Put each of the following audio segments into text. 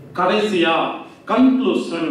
கடைசியா கன்க்ளூஷன்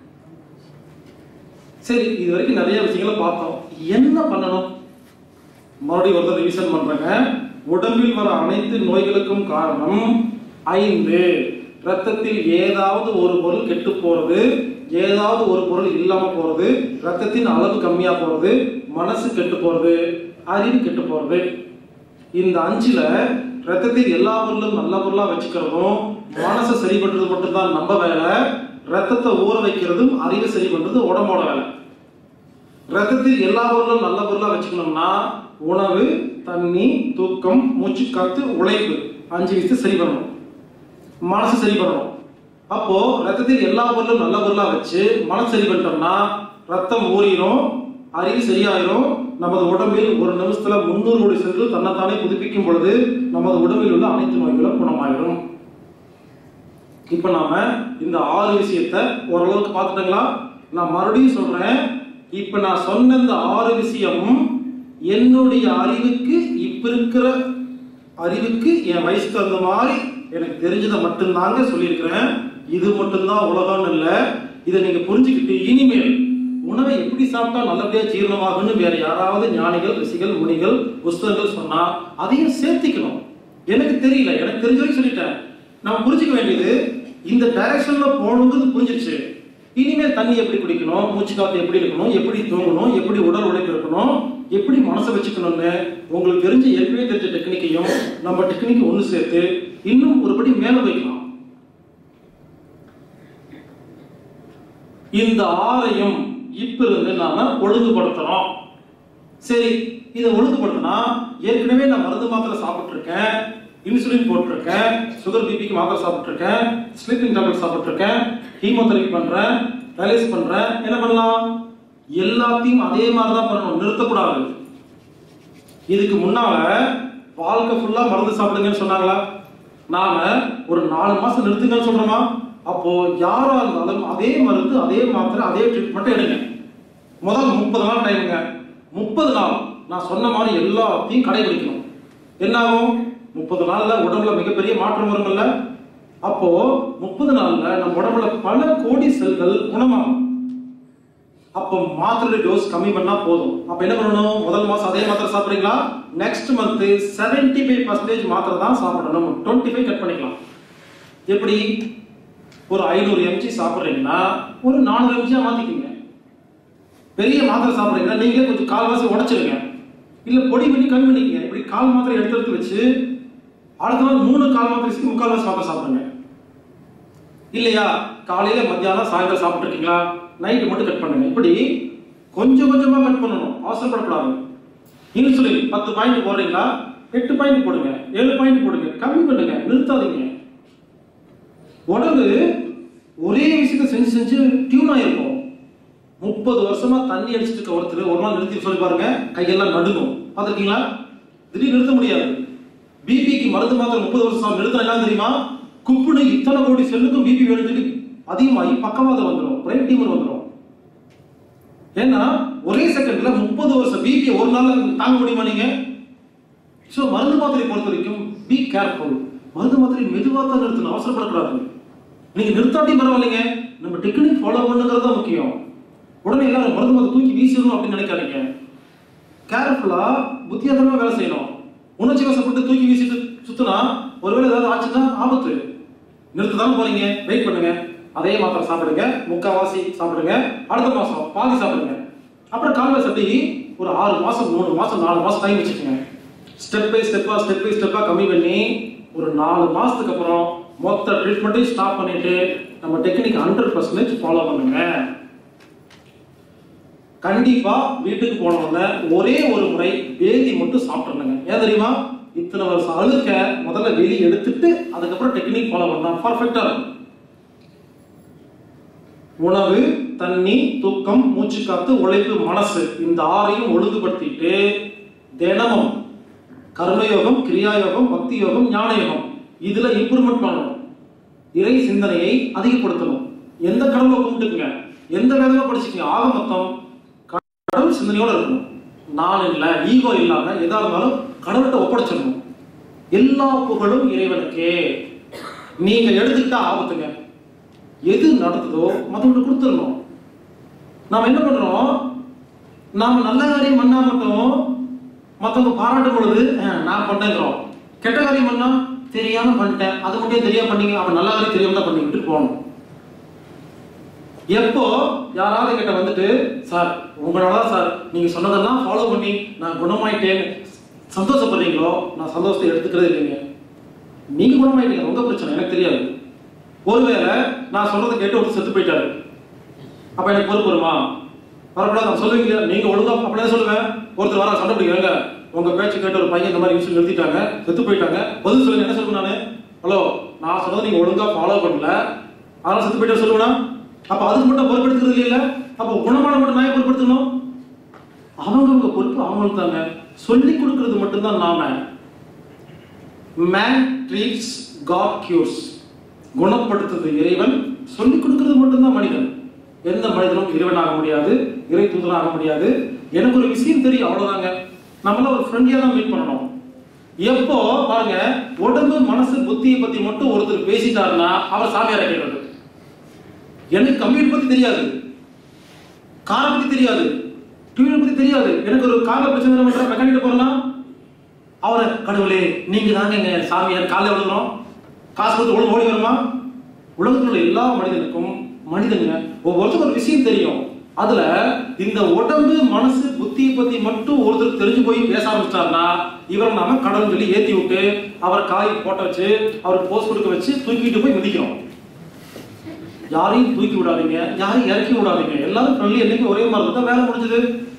சரி இது வரைக்கும் நிறைய விஷயங்களை பார்த்தோம் என்ன பண்ணணும் மறுபடியும் ஒரு ரிவிஷன் பண்றேங்க உடம்பில் வர அனைத்து நோய்களுக்கும் காரணம் ஐந்து ரத்தத்தில் ஏதாவது ஒரு பொருள் கெட்டு போறது ஏதாவது ஒரு பொருள் இல்லாம போறது ரத்தத்தின் அளவு கம்மியா போறது மனசு கெட்டு போறது அறிவு கெட்டு போறது இந்த அஞ்சுல ரத்தத்தில் எல்லா பொருளும் நல்ல பொருளா வச்சுக்கிறதும் மனசை சரி பண்றது மட்டும்தான் நம்ம வேலை ரத்தத்தை ஊற வைக்கிறதும் அறிவை சரி பண்றது உடம்போட வேலை ரத்தத்தில் எல்லா பொருளும் நல்ல பொருளா வச்சுக்கணும்னா உணவு தண்ணி தூக்கம் மூச்சு காத்து உழைப்பு அஞ்சு விஷயத்தை சரி பண்ணணும் மனசு சரி பண்ணணும் அப்போ ரத்தத்தில் எல்லா பொருளும் நல்ல பொருளா வச்சு மனசு சரி பண்ணிட்டோம்னா ரத்தம் ஊறிடும் அறிவு சரியாயிரும் நமது உடம்பில் ஒரு நிமிஷத்துல முன்னூறு கோடி செல்கள் தன்னைத்தானே புதுப்பிக்கும் பொழுது நமது உடம்பில் உள்ள அனைத்து நோய்களும் குணமாயிரும் இப்ப நாம இந்த ஆறு விஷயத்தை ஓரளவுக்கு பார்த்துட்டீங்களா நான் மறுபடியும் சொல்றேன் இப்ப நான் சொன்ன இந்த ஆறு விஷயம் என்னுடைய அறிவுக்கு இப்ப இருக்கிற அறிவுக்கு என் வயசுக்கு தகுந்த மாதிரி எனக்கு தெரிஞ்சதை மட்டும்தாங்க சொல்லியிருக்கிறேன் இது மட்டும்தான் உலகம்னு இல்லை இதை நீங்க புரிஞ்சுக்கிட்டு இனிமேல் உணவை எப்படி சாப்பிட்டா நல்லபடியா ஜீரணமாகும்னு வேற யாராவது ஞானிகள் ரிஷிகள் முனிகள் புஸ்தகங்கள் சொன்னா அதையும் சேர்த்திக்கணும் எனக்கு தெரியல எனக்கு தெரிஞ்ச வரைக்கும் சொல்லிட்டேன் நம்ம புரிஞ்சுக்க வேண்டியது இந்த டைரக்ஷன்ல போகணுங்கிறது புரிஞ்சிருச்சு இனிமேல் தண்ணி எப்படி குடிக்கணும் மூச்சு காத்து எப்படி இருக்கணும் எப்படி தூங்கணும் எப்படி உடல் உழைப்பு இருக்கணும் எப்படி மனசை வச்சுக்கணும்னு உங்களுக்கு தெரிஞ்ச ஏற்கனவே தெரிஞ்ச டெக்னிக்கையும் நம்ம டெக்னிக் ஒன்று சேர்த்து இன்னும் ஒருபடி மேல வைக்கலாம் இந்த ஆறையும் இப்ப இருந்து நாம ஒழுங்குபடுத்துறோம் சரி இதை ஒழுங்குபடுத்தினா ஏற்கனவே நான் மருந்து மாத்திரை சாப்பிட்டு இருக்கேன் இன்சுலின் போட்டிருக்கேன் சுகர் பிபிக்கு மாத்திரை சாப்பிட்டு இருக்கேன் ஸ்லீப்பிங் டேப்லெட் சாப்பிட்டு இருக்கேன் ஹீமோதெரபி பண்றேன் டயாலிசிஸ் பண்றேன் என்ன பண்ணலாம் எல்லாத்தையும் அதே மாதிரி தான் பண்ணணும் நிறுத்தக்கூடாது இதுக்கு முன்னால வாழ்க்கை ஃபுல்லா மருந்து சாப்பிடுங்கன்னு சொன்னாங்களா நாம ஒரு நாலு மாசம் நிறுத்துங்கன்னு சொல்றோமா அப்போ யாரா இருந்தாலும் அதே மருந்து அதே மாத்திரை அதே ட்ரீட்மெண்ட் எடுங்க முதல் முப்பது நாள் டைமுங்க முப்பது நாள் நான் சொன்ன மாதிரி எல்லாத்தையும் கடைபிடிக்கணும் என்ன ஆகும் முப்பது நாள்ல உடம்புல மிகப்பெரிய மாற்றம் வருங்கல்ல அப்போ முப்பது நாள்ல நம்ம உடம்புல பல கோடி செல்கள் குணமாகும் அப்போ மாத்திரை டோஸ் கம்மி பண்ணா போதும் அப்ப என்ன பண்ணணும் முதல் மாசம் அதே மாத்திரை சாப்பிடுறீங்களா next month seventy five percentage மாத்திரை தான் சாப்பிடணும் டுவெண்ட்டி ஃபைவ் கட் பண்ணிக்கலாம் எப்படி ஒரு ஐநூறு எம்ஜி சாப்பிட்றீங்கன்னா ஒரு நானூறு எம்ஜியா மாத்திக்கங்க பெரிய மாத்திரை சாப்பிட்றீங்கன்னா நீங்களே கொஞ்சம் கால்வாசி உடைச்சிருங்க இல்ல பொடி பண்ணி கம்மி பண்ணிக்கங்க இப்படி கால் மாத்திரை எடுத்து எடுத்து வச்சு அடுத்த நாள் மூணு கால் மாத்திரை வச்சு முக்கால்வாசி மாத்திரை சாப்பிடுங்க இல்லையா காலையில மத்தியானம் சாயந்தரம் சாப்பிட்டு இருக்கீங்களா நைட்டு மட்டும் கட் பண்ணுங்க இப்படி கொஞ்சம் கொஞ்சமா கட் பண்ணணும் அவசரப்படக்கூடாது இன்சுலின் பத்து பாயிண்ட் போடுறீங்களா எட்டு பாயிண்ட் போடுங்க ஏழு பாயிண்ட் போடுங்க கம்மி பண்ணுங்க நிறுத்தாதீங்க உடம்பு ஒரே விஷயத்தை செஞ்சு செஞ்சு டியூன் ஆயிருக்கும் முப்பது வருஷமா தண்ணி அடிச்சிட்டு இருக்க ஒருத்தர் ஒரு நாள் நிறுத்தி சொல்லி பாருங்க கையெல்லாம் நடுங்கும் பார்த்துருக்கீங்களா திடீர்னு நிறுத்த முடியாது பிபிக்கு மருந்து மாத்திரை முப்பது வருஷம் நிறுத்தினா என்ன தெரியுமா குப்புனு இத்தனை கோடி செல்லுக்கும் பிபி வேணும்னு அதிகமாகி பக்கவாதம் வந்துடும் பிரைட் டியூமர் வந்துடும் ஏன்னா ஒரே செகண்ட்ல முப்பது வருஷம் பிபி ஒரு நாள்ல தாங்க முடியுமா நீங்க ஸோ மருந்து மாத்திரை பொறுத்த வரைக்கும் பி கேர்ஃபுல் மருந்து மாத்திரை மெதுவாக தான் நிறுத்தணும் அவசரப்படக்கூடாது நீங்க நிறுத்தாட்டியும் பரவாயில்லைங்க நம்ம டெக்னிக் ஃபாலோ பண்ணுங்கிறது தான் முக்கியம் உடனே எல்லாரும் மருந்து மாத்திரை தூக்கி வீசிடணும் அப்படின்னு நினைக்காதீங்க கேர்ஃபுல்லா புத்தியாதனமா வேலை செய்யணும் உணர்ச்சி வசப்பட்டு தூக்கி வீசிட்டு சுத்தினா ஒருவேளை ஏதாவது ஆச்சுன்னா ஆபத்து நிறுத்ததான் போறீங்க வெயிட் பண்ணுங்க அதே மாத்திரை சாப்பிடுங்க முக்காவாசி சாப்பிடுங்க அடுத்த மாசம் பாதி சாப்பிடுங்க அப்புறம் கால்வாசி அப்படி ஒரு ஆறு மாசம் மூணு மாசம் நாலு மாசம் டைம் வச்சுக்கோங்க ஸ்டெப் பை ஸ்டெப்பா ஸ்டெப் பை ஸ்டெப்பா கம்மி பண்ணி ஒரு நாலு மாசத்துக்கு அப்புறம் மொத்த ட்ரீட்மெண்ட்டையும் ஸ்டாப் பண்ணிட்டு நம்ம டெக்னிக் ஹண்ட்ரட் பர்சன்டேஜ் ஃபாலோ பண்ணுங்க கண்டிப்பா வீட்டுக்கு போன உடனே ஒரே ஒரு முறை வேதி மட்டும் சாப்பிட்டுருங்க ஏன் தெரியுமா இத்தனை வருஷம் அழுக்க முதல்ல வெளி எடுத்துட்டு அதுக்கப்புறம் டெக்னிக் ஃபாலோ பண்ணா பர்ஃபெக்டா இருக்கும் உணவு தண்ணி தூக்கம் மூச்சு காத்து உழைப்பு மனசு இந்த ஆறையும் ஒழுங்குபடுத்திட்டு தினமும் கர்மயோகம் கிரியாயோகம் பக்தி யோகம் ஞான யோகம் இதுல இம்ப்ரூவ்மெண்ட் பண்ணணும் இறை சிந்தனையை அதிகப்படுத்தணும் எந்த கடவுளை கும்பிட்டுக்குங்க எந்த வேதமா படிச்சுக்கங்க ஆக மொத்தம் கடவுள் சிந்தனையோட இருக்கணும் நான் இல்ல ஈகோ இல்லாம எதா இருந்தாலும் கடவுள்கிட்ட ஒப்படைச்சிடணும் எல்லா புகழும் இறைவனுக்கே நீங்க எடுத்துக்கிட்டா ஆபத்துங்க எது நடக்குதோ மற்றவங்களுக்கு கொடுத்துடணும் நாம என்ன பண்றோம் நாம நல்ல காரியம் பண்ணா மட்டும் மற்றவங்க பாராட்டும் பொழுது "அஹ், நான் பண்ணேங்கிறோம் கெட்ட காரியம் பண்ணா தெரியாம பண்ணிட்டேன் அது மட்டும் தெரியாம பண்ணீங்க அப்ப நல்ல காரியம் தெரியாம தான் பண்ணிக்கிட்டு போகணும் எப்போ யாராவது கிட்ட வந்துட்டு சார் உங்களால தான் சார் நீங்க சொன்னதெல்லாம் ஃபாலோ பண்ணி நான் குணமாயிட்டேன்னு சந்தோஷப்படுறீங்களோ நான் சந்தோஷத்தை எடுத்துக்கிறதே இல்லைங்க நீங்க குணமாயிட்டீங்க உங்க பிரச்சனை எனக்கு தெரியாது ஒருவேளை நான் சொல்றதை கேட்டு ஒருத்தர் செத்து போயிட்டாரு அப்ப எனக்கு பொறுப்பு வருமா வரக்கூடாது நான் சொல்லுவீங்க நீங்க ஒழுங்கா அப்படியே சொல்லுவேன் ஒருத்தர் வர சண்டை பிடிக்கிறாங்க உங்க பேச்சு கேட்டு ஒரு பையன் இந்த மாதிரி விஷயம் நிறுத்திட்டாங்க செத்து போயிட்டாங்க பதில் சொல்லுங்க என்ன சொல்லுங்க நானு ஹலோ நான் சொன்னதை நீங்க ஒழுங்கா ஃபாலோ பண்ணல அதனால செத்து போயிட்டா சொல்லுவேனா அப்ப அதுக்கு மட்டும் பொறுப்பெடுக்கிறது இல்லையா அப்ப குணமான மட்டும் நான் ஏன் பொறுப்பெடுத்தணும் அவங்கவங்க பொறுப்பு அவங்களுக்கு தாங்க சொல்லி கொடுக்கிறது மட்டும்தான் நாம மேன் ட்ரீட்ஸ் காட் கியூர்ஸ் குணப்படுத்துறது இறைவன் சொல்லிக் கொடுக்கிறது மட்டும்தான் மனிதன் எந்த மனிதனும் இறைவன் ஆக முடியாது இறை தூதன் ஆக முடியாது எனக்கு ஒரு விஷயம் தெரியும் அவ்வளவுதாங்க நம்மளாம் ஒரு ஃப்ரெண்ட்லியா தான் மீட் பண்ணணும் எப்போ பாருங்க உடம்பு மனசு புத்தியை பத்தி மட்டும் ஒருத்தர் பேசிட்டாருன்னா அவர் சாமியார் ஆகிடுறது எனக்கு கம்ப்யூட்டர் பத்தி தெரியாது காரை பத்தி தெரியாது டிவி பத்தி தெரியாது எனக்கு ஒரு கார்ல பிரச்சனை பண்ற மெக்கானிக் போறேன்னா அவரை கடவுளே நீங்க தாங்க எங்க சாமியார் காலைல விழுகிறோம் காசு கொடுத்து உலகம் ஓடி வருமா உலகத்தில் உள்ள எல்லா மனிதனுக்கும் மனிதனுங்க ஒவ்வொருத்தருக்கும் ஒரு விஷயம் தெரியும் அதுல இந்த உடம்பு மனசு புத்தியை பத்தி மட்டும் ஒருத்தர் தெரிஞ்சு போய் பேச ஆரம்பிச்சிட்டாருன்னா இவரை நாம கடவுள் சொல்லி ஏத்தி விட்டு அவரை காய் போட்ட வச்சு அவருக்கு போஸ்ட் கொடுக்க வச்சு தூக்கிட்டு போய் மிதிக்கிறோம் யாரையும் தூக்கி விடாதீங்க யாரையும் இறக்கி விடாதீங்க எல்லாரும் ஃப்ரெண்ட்லி என்னைக்கு ஒரே மாதிரி இருந்தா வேலை முடிஞ்சது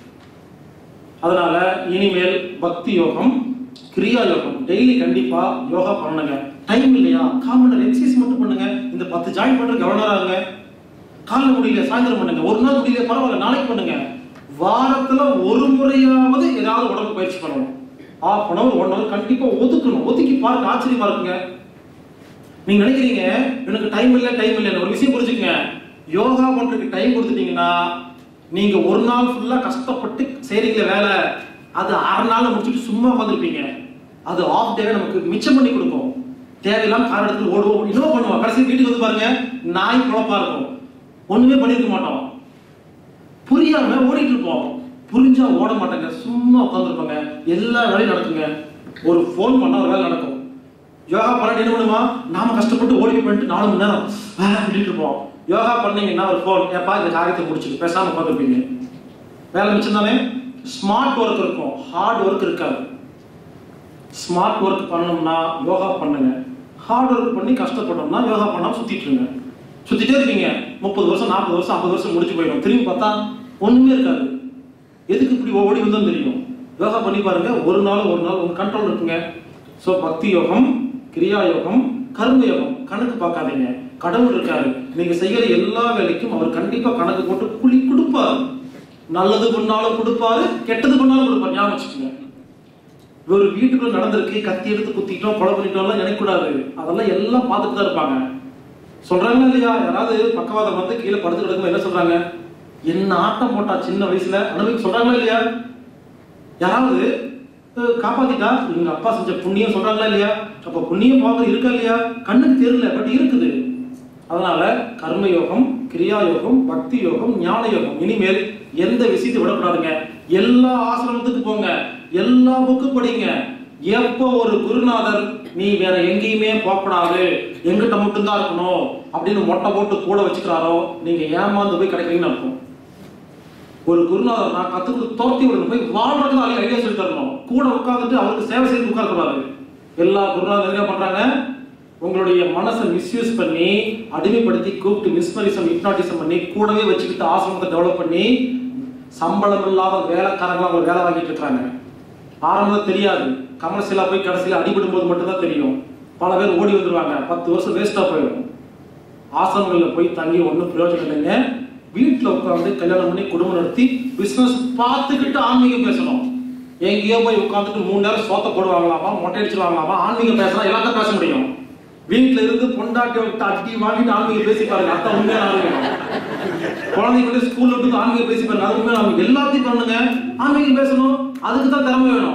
அதனால இனிமேல் பக்தி யோகம் கிரியா யோகம் டெய்லி கண்டிப்பா யோகா பண்ணுங்க டைம் இல்லையா கால் மணி நேரம் எக்ஸசைஸ் மட்டும் பண்ணுங்க இந்த பத்து ஜாயின் பண்ற கவர்னரா இருங்க காலைல முடியல சாயந்தரம் பண்ணுங்க ஒரு நாள் முடியல பரவாயில்ல நாளைக்கு பண்ணுங்க வாரத்துல ஒரு முறையாவது ஏதாவது உடம்பு பயிற்சி பண்ணணும் half an hour one hour கண்டிப்பா ஒதுக்கணும் ஒதுக்கி பாருங்க ஆச்சரியமா இருக்குங்க நீங்க நினைக்கிறீங்க எனக்கு டைம் இல்ல டைம் இல்ல ஒரு விஷயம் புரிஞ்சுக்கங்க யோகா பண்றதுக்கு டைம் கொடுத்துட்டீங்கன்னா நீங்க ஒரு நாள் ஃபுல்லா கஷ்டப்பட்டு செய்றீங்களே வேலை அது அரை நாள்ல முடிச்சுட்டு சும்மா உட்காந்துருப்பீங்க அது ஆஃப் டேவே நமக்கு மிச்சம் பண்ணி கொடுக்கும் தேவையில்லாம கார் எடுத்து ஓடுவோம் இன்னும் பண்ணுவோம் கடைசி வீட்டுக்கு வந்து பாருங்க நாய் குழப்பா இருக்கும் ஒண்ணுமே பண்ணிருக்க மாட்டோம் புரியாம ஓடிட்டு இருப்போம் புரிஞ்சா ஓட மாட்டாங்க சும்மா உட்காந்துருப்பாங்க எல்லா வேலையும் நடக்குங்க ஒரு ஃபோன் பண்ணா ஒரு வேலை நடக்கும் யோகா பண்ணிட்டு என்ன பண்ணுமா நாம கஷ்டப்பட்டு ஓடி போய் பண்ணிட்டு நாலு மணி நேரம் வேலை பண்ணிட்டு இருப்போம் யோகா பண்ணீங்கன்னா ஒரு ஃபோன் ஏப்பா இந்த காரியத்தை முடிச்சுட்டு பேசாம உட்காந்துருப்பீங்க வேலை மிச்சம் தானே ஸ்மார்ட் ஒர்க் இருக்கும் ஹார்ட் ஒர்க் இருக்காது ஸ்மார்ட் ஒர்க் பண்ணணும்னா யோகா பண்ணுங்க ஹார்ட் ஒர்க் பண்ணி கஷ்டப்பட்டோம்னா யோகா பண்ணாம சுத்திட்டு இருங்க சுத்திட்டே இருக்கீங்க முப்பது வருஷம் நாற்பது வருஷம் ஐம்பது வருஷம் முடிச்சு போயிடும் திரும்பி பார்த்தா ஒண்ணுமே இருக்காது எதுக்கு இப்படி ஓடி வந்தோம் தெரியும் யோகா பண்ணி பாருங்க ஒரு நாள் ஒரு நாள் உங்க கண்ட்ரோல் இருக்குங்க ஸோ பக்தி யோகம் கிரியா யோகம் கர்ம யோகம் கணக்கு பார்க்காதீங்க கடவுள் இருக்காரு நீங்க செய்யற எல்லா வேலைக்கும் அவர் கண்டிப்பா கணக்கு போட்டு குழி கொடுப்பாரு நல்லது பண்ணாலும் கொடுப்பாரு கெட்டது பண்ணாலும் கொடுப்பாரு ஞாபகம் வச்சுக்கோங்க ஒரு வீட்டுக்குள்ள நடந்திருக்கு கத்தி எடுத்து குத்திட்டோம் கொலை பண்ணிட்டோம்லாம் நினைக்கக்கூடாது அதெல்லாம் எல்லாம் பார்த்துட்டு தான் இருப்பாங்க சொல்றாங்களா இல்லையா யாராவது பக்கவாதம் வந்து கீழே படுத்து கிடக்கும் என்ன சொல்றாங்க என்ன ஆட்டம் போட்டா சின்ன வயசுல அனுபவிக்க சொல்றாங்களா இல்லையா யாராவது அஹ், காப்பாத்திட்டா எங்க அப்பா செஞ்ச புண்ணியம் சொல்றாங்களா இல்லையா அப்ப புண்ணியம் பார்க்க இருக்கா இல்லையா கண்ணுக்கு தெரியல பட் இருக்குது அதனால கர்ம யோகம் கிரியா யோகம் பக்தி யோகம் ஞான யோகம் இனிமேல் எந்த விஷயத்தை விடக்கூடாதுங்க எல்லா ஆசிரமத்துக்கு போங்க எல்லா புக்கு படிங்க எப்போ ஒரு குருநாதர் நீ வேற எங்கேயுமே போகக்கூடாது எங்கிட்ட மட்டும்தான் இருக்கணும் அப்படின்னு மொட்டை போட்டு கூட வச்சுக்கிறாரோ நீங்க ஏமாந்து போய் கிடைக்கிறீங்கன்னு அர்த்தம் ஒரு குருநாதர் நான் கத்து கொடுத்து தோர்த்தி விடணும் போய் வாழ்றதுக்கு அவருக்கு ஐடியா சொல்லி தரணும் கூட உட்கார்ந்துட்டு அவருக்கு சேவை செய்து உட்காரக்கூடாது எல்லா குருநாதர் என்ன பண்றாங்க உங்களுடைய மனசை மிஸ்யூஸ் பண்ணி அடிமைப்படுத்தி கூப்பிட்டு மிஸ்மரிசம் ஹிப்னாட்டிசம் பண்ணி கூடவே வச்சுக்கிட்டு ஆசிரமத்தை டெவலப் பண்ணி சம்பளம் இல்லாத வேலைக்காரங்களா அவங்க வேலை வாங்கிட்டு இருக்காங்க ஆரம்பத்தில் தெரியாது கமர்ஷியலா போய் கடைசியில் அடிபடும் போது மட்டும்தான் தெரியும் பல பேர் ஓடி வந்துருவாங்க பத்து வருஷம் வேஸ்டா போயிடும் ஆசிரமங்களில் போய் தங்கி ஒன்றும் பிரயோஜனம் இல்லைங்க வீட்டில் உட்காந்து கல்யாணம் பண்ணி குடும்பம் நடத்தி பிசினஸ் பார்த்துக்கிட்டு ஆன்மீகம் பேசணும் எங்கேயோ போய் உட்காந்துட்டு மூணு நேரம் சோத்த போடுவாங்களாமா மொட்டை அடிச்சு வாங்கலாமா ஆன்மீகம் பேசலாம் எல்லாத்தையும் பேச முடியும் வீட்டில் இருந்து பொண்டாட்டி விட்டு அடி வாங்கிட்டு ஆன்மீகம் பேசி பாருங்க அதான் உண்மையான ஆன்மீகம் குழந்தைங்க வந்து ஸ்கூல்ல விட்டு ஆன்மீகம் பேசி பாருங்க அது உண்மையான ஆன்மீகம் எல்லாத்தையும் பண்ணுங்க ஆன்மீகம் பேசணும் அதுக்கு தான் திறமை வேணும்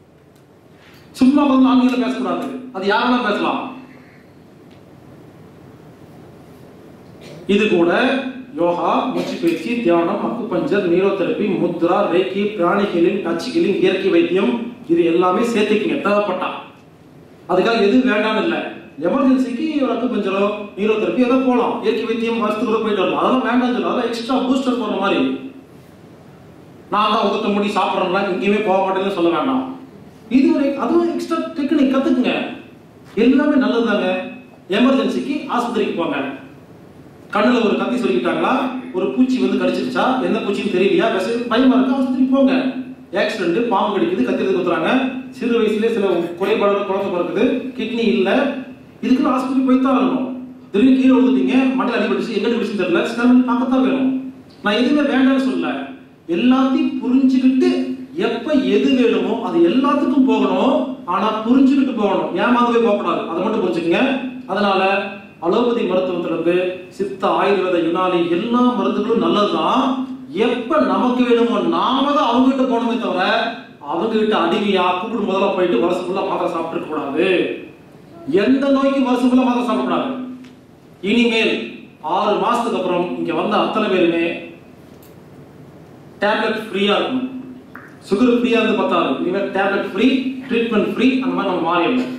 சும்மா வந்து ஆன்மீகம் பேசக்கூடாது அது யாரெல்லாம் பேசலாம் இது கூட யோகா மூச்சு பயிற்சி தியானம் அக்குபஞ்சர் நீரோதெரப்பி முத்ரா ரேக்கி பிராணி ஹீலிங் டச் ஹீலிங் இயற்கை வைத்தியம் இது எல்லாமே சேர்த்துக்கிங்க தேவைப்பட்டா அதுக்காக எது வேண்டாம்னு இல்லை எமர்ஜென்சிக்கு ஒரு அக்குபஞ்சரோ நீரோதெரப்பி ஏதோ போகலாம் இயற்கை வைத்தியம் வருஷத்துக்குள்ள போயிட்டு வரலாம் அதெல்லாம் வேண்டாம்னு சொல்லலாம் அதெல்லாம் எக்ஸ்ட்ரா பூஸ்டர் போடுற மாதிரி நான் தான் உதட்ட முடி சாப்பிட்றேன்ல எங்கேயுமே போக மாட்டேன்னு சொல்ல வேண்டாம் இது ஒரு அதுவும் எக்ஸ்ட்ரா டெக்னிக் கத்துக்குங்க எல்லாமே நல்லதுதாங்க எமர்ஜென்சிக்கு ஆஸ்பத்திரிக்கு போங்க கண்ணுல ஒரு கத்தி சொல்லிக்கிட்டாங்களா ஒரு பூச்சி வந்து கடிச்சிருச்சா எந்த பூச்சின்னு தெரியலையா விஷ பயமா இருக்கு ஆஸ்பத்திரிக்கு போங்க ஆக்சிடென்ட் பாம்பு கடிக்குது கத்திரது குத்துறாங்க சிறு வயசுலயே சில குறைபாடு குழந்தை பிறக்குது கிட்னி இல்ல இதுக்கு ஆஸ்பத்திரி போய் தான் வரணும் திடீர்னு கீழே விழுந்துட்டீங்க மண்டல அடிபட்டுச்சு எங்க அடிபட்டுச்சு தெரியல ஸ்கேன் பார்க்கத்தான் வேணும் நான் எதுவுமே வேண்டாம்னு சொல்லல எல்லாத்தையும் புரிஞ்சுக்கிட்டு எப்ப எது வேணுமோ அது எல்லாத்துக்கும் போகணும் ஆனா புரிஞ்சுக்கிட்டு போகணும் ஏமாந்தவே போகக்கூடாது அதை மட்டும் புரிஞ்சுக்கங்க அதனால அலோபதி மருத்துவத்துல இருந்து சித்த ஆயுர்வேத யுனானி எல்லா மருந்துகளும் நல்லதுதான் எப்ப நமக்கு வேணுமோ நாம தான் அவங்க கிட்ட போகணுமே தவிர அவங்க கிட்ட அடிமையா கூப்பிடு முதல்ல போயிட்டு வருஷம் ஃபுல்லா மாத்திரை சாப்பிட்டு கூடாது எந்த நோய்க்கு வருஷம் ஃபுல்லா மாத்திரை சாப்பிடக்கூடாது இனிமேல் ஆறு மாசத்துக்கு அப்புறம் இங்க வந்த அத்தனை பேருமே டேப்லெட் ஃப்ரீயா இருக்கும் சுகர் ஃப்ரீயா இருந்து பத்தாது இனிமேல் டேப்லெட் ஃப்ரீ ட்ரீட்மெண்ட் ஃப்ரீ அந்த மாதிரி நம்ம மாறிடணும்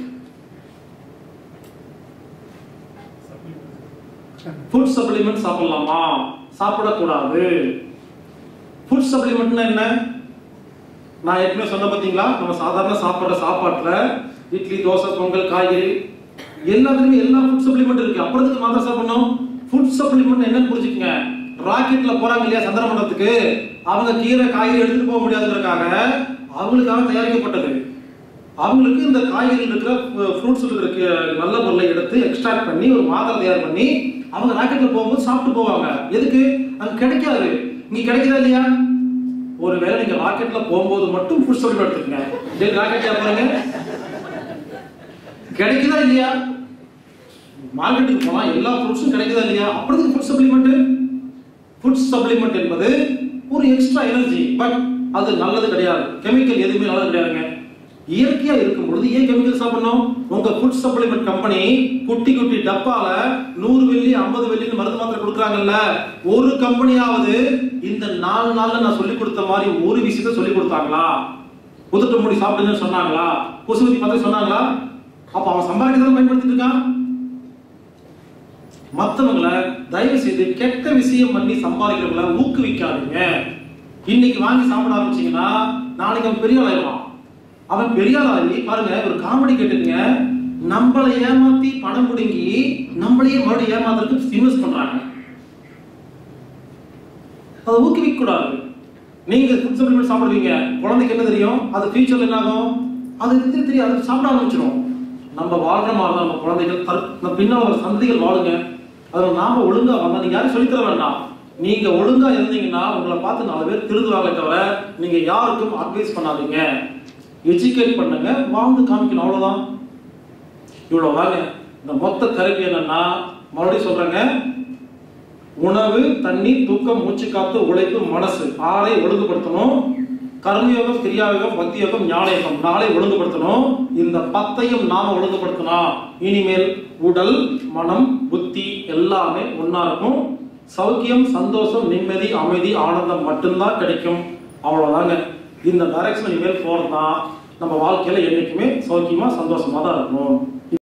ஃபுட் சப்ளிமெண்ட் சாப்பிடலாமா சாப்பிடக்கூடாது ஃபுட் சப்ளிமெண்ட்னா என்ன நான் ஏற்கனவே சொன்ன பார்த்தீங்களா நம்ம சாதாரண சாப்பிட்ற சாப்பாட்டுல இட்லி தோசை பொங்கல் காய்கறி எல்லாத்துலயுமே எல்லா ஃபுட் சப்ளிமெண்ட் இருக்கு அப்புறத்துக்கு மாத்திரை சாப்பிடணும் ஃபுட் சப்ளிமெண்ட் என்னன்னு புரிஞ்சுக்கங்க ராக்கெட்ல போறாங்க இல்லையா சந்திர மண்டலத்துக்கு அவங்க கீரை காய்கறி எடுத்துட்டு போக முடியாதுன்றதுக்காக அவங்களுக்காக தயாரிக்கப்பட்டது அவங்களுக்கு இந்த காய்கறிகள் இருக்கிற ஃப்ரூட்ஸ் இருக்கிற நல்ல பொருளை எடுத்து எக்ஸ்ட்ராக்ட் பண்ணி ஒரு மாத்திரை தயார் பண்ணி அவங்க ராக்கெட்ல போகும்போது சாப்பிட்டு போவாங்க எதுக்கு அங்க கிடைக்காது இங்க கிடைக்குதா இல்லையா ஒருவேளை நீங்க ராக்கெட்ல போகும்போது மட்டும் ஃபுட் சப்ளிமெண்ட் எடுத்துக்கங்க டேய் ராக்கெட்ல போறீங்க கிடைக்குதா இல்லையா மார்க்கெட்டுக்கு போனா எல்லா ஃப்ரூட்ஸும் கிடைக்குதா இல்லையா அப்படிதுக்கு ஃபுட் சப்ளிமெண்ட் ஃபுட் சப்ளிமெண்ட் என்பது ஒரு எக்ஸ்ட்ரா எனர்ஜி பட் அது நல்லது கிடையாது கெமிக்கல் எதுவுமே நல்லது கிடையாதுங்க இயற்கையா இருக்கும் பொழுது ஏன் கெமிக்கல் சாப்பிடணும் உங்க ஃபுட் சப்ளிமெண்ட் கம்பெனி குட்டி குட்டி டப்பால நூறு வெள்ளி ஐம்பது வெள்ளின்னு மருந்து மாத்திரை கொடுக்குறாங்கல்ல ஒரு கம்பெனியாவது இந்த நாலு நாள்ல நான் சொல்லி கொடுத்த மாதிரி ஒரு விஷயத்த சொல்லி கொடுத்தாங்களா உதட்டு மூடி சாப்பிடுங்கன்னு சொன்னாங்களா கொசுவதி மாத்திரை சொன்னாங்களா அப்ப அவன் சம்பாதிக்கிறத பயன்படுத்திட்டு இருக்கான் மத்தவங்களை தயவு செய்து கெட்ட விஷயம் பண்ணி சம்பாதிக்கிறவங்கள ஊக்குவிக்காதீங்க இன்னைக்கு வாங்கி சாப்பிட ஆரம்பிச்சீங்கன்னா நாளைக்கு அவன் பெரிய ஆளாயிடுவான் அவன் பெரிய ஆளாகி பாருங்க ஒரு காமெடி கேட்டுங்க நம்மளை ஏமாத்தி பணம் பிடுங்கி நம்மளையே மறுபடியும் ஏமாத்துறதுக்கு இன்வெஸ்ட் பண்றாங்க அதை ஊக்குவிக்க கூடாது நீங்க ஃபுட் சப்ளிமெண்ட் சாப்பிடுவீங்க குழந்தைக்கு என்ன தெரியும் அது ஃபியூச்சர்ல என்ன ஆகும் அது இது தெரியும் அது சாப்பிட ஆரம்பிச்சிடும் நம்ம வாழ்ற மாதிரி தான் நம்ம குழந்தைகள் தற் நம்ம பின்னால் வர சந்ததிகள் வாழுங்க அதில் நாம ஒழுங்கா வந்தா நீங்க யாரும் சொல்லித்தர வேண்டாம் நீங்க ஒழுங்கா இருந்தீங்கன்னா உங்களை பார்த்து நாலு பேர் திருந்துவாங்களே தவிர நீங்க யாருக்கும் அட்வைஸ் பண்ணாதீங்க எஜுகேட் பண்ணுங்க வாழ்ந்து காமிக்கணும் அவ்வளவுதான் இவ்வளவுதாங்க இந்த மொத்த கருவி என்னன்னா மறுபடியும் சொல்றேங்க உணவு தண்ணி தூக்கம் மூச்சு காத்து உழைப்பு மனசு ஆறை ஒழுங்குபடுத்தணும் கர்மயோகம் கிரியாயோகம் பக்தி யோகம் ஞானயோகம் நாளை ஒழுங்குபடுத்தணும் இந்த பத்தையும் நாம ஒழுங்குபடுத்தினா இனிமேல் உடல் மனம் புத்தி எல்லாமே ஒண்ணா இருக்கும் சௌக்கியம் சந்தோஷம் நிம்மதி அமைதி ஆனந்தம் மட்டும்தான் கிடைக்கும் அவ்வளவுதாங்க இந்த டைரக்ஷன் இனிமேல் போறதுதான் நம்ம வாழ்க்கையில என்னைக்குமே சௌக்கியமா சந்தோஷமா தான் இருக்கணும்